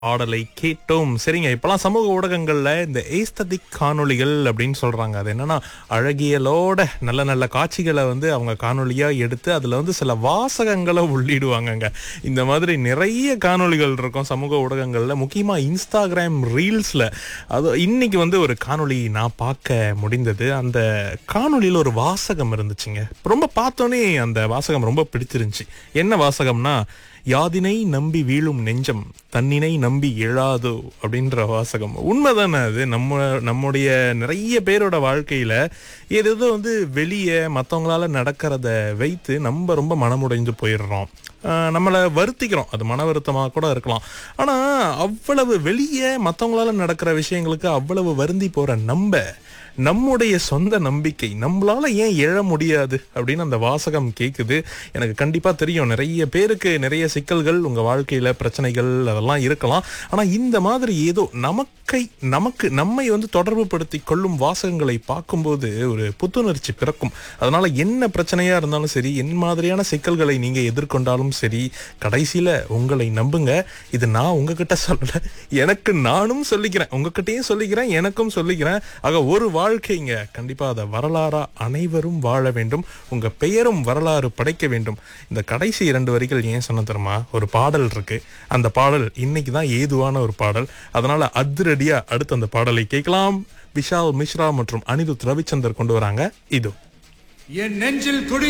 பாடலை கேட்டோம் சரிங்க இப்பெல்லாம் சமூக ஊடகங்கள்ல இந்த ஏஸ்தட்டிக் காணொளிகள் அப்படின்னு சொல்றாங்க அது என்னன்னா அழகியலோட நல்ல நல்ல காட்சிகளை வந்து அவங்க காணொளியா எடுத்து அதுல வந்து சில வாசகங்களை உள்ளிடுவாங்கங்க இந்த மாதிரி நிறைய காணொளிகள் இருக்கும் சமூக ஊடகங்கள்ல முக்கியமா இன்ஸ்டாகிராம் ரீல்ஸ்ல அது இன்னைக்கு வந்து ஒரு காணொளி நான் பார்க்க முடிந்தது அந்த காணொளியில ஒரு வாசகம் இருந்துச்சுங்க ரொம்ப பார்த்தோன்னே அந்த வாசகம் ரொம்ப பிடிச்சிருந்துச்சு என்ன வாசகம்னா யாதினை நம்பி வீழும் நெஞ்சம் தன்னினை நம்பி எழாதோ அப்படின்ற வாசகம் உண்மைதானே அது நம்ம நம்முடைய நிறைய பேரோட வாழ்க்கையில ஏதேதோ வந்து வெளியே மற்றவங்களால நடக்கிறத வைத்து நம்ம ரொம்ப மனமுடைந்து போயிடுறோம் ஆஹ் நம்மளை வருத்திக்கிறோம் அது மன வருத்தமாக கூட இருக்கலாம் ஆனா அவ்வளவு வெளியே மற்றவங்களால நடக்கிற விஷயங்களுக்கு அவ்வளவு வருந்தி போற நம்ம நம்முடைய சொந்த நம்பிக்கை நம்மளால ஏன் எழ முடியாது அப்படின்னு அந்த வாசகம் கேக்குது எனக்கு கண்டிப்பா தெரியும் நிறைய பேருக்கு நிறைய சிக்கல்கள் உங்க வாழ்க்கையில பிரச்சனைகள் அதெல்லாம் இருக்கலாம் ஆனா இந்த மாதிரி ஏதோ நமக்கை நமக்கு நம்மை வந்து தொடர்பு படுத்தி கொள்ளும் வாசகங்களை பார்க்கும்போது ஒரு புத்துணர்ச்சி பிறக்கும் அதனால என்ன பிரச்சனையா இருந்தாலும் சரி என் மாதிரியான சிக்கல்களை நீங்க எதிர்கொண்டாலும் சரி கடைசியில உங்களை நம்புங்க இது நான் உங்ககிட்ட சொல்லல எனக்கு நானும் சொல்லிக்கிறேன் உங்ககிட்டயும் சொல்லிக்கிறேன் எனக்கும் சொல்லிக்கிறேன் ஆக ஒரு வாழ்க்கைங்க கண்டிப்பா அதை வரலாறா அனைவரும் வாழ வேண்டும் உங்க பெயரும் வரலாறு படைக்க வேண்டும் இந்த கடைசி இரண்டு வரிகள் ஏன் சொன்ன தெரியுமா ஒரு பாடல் இருக்கு அந்த பாடல் இன்னைக்கு தான் ஏதுவான ஒரு பாடல் அதனால அதிரடியா அடுத்து அந்த பாடலை கேட்கலாம் விஷால் மிஸ்ரா மற்றும் அனிருத் ரவிச்சந்தர் கொண்டு வராங்க இதோ என் நெஞ்சில் குடி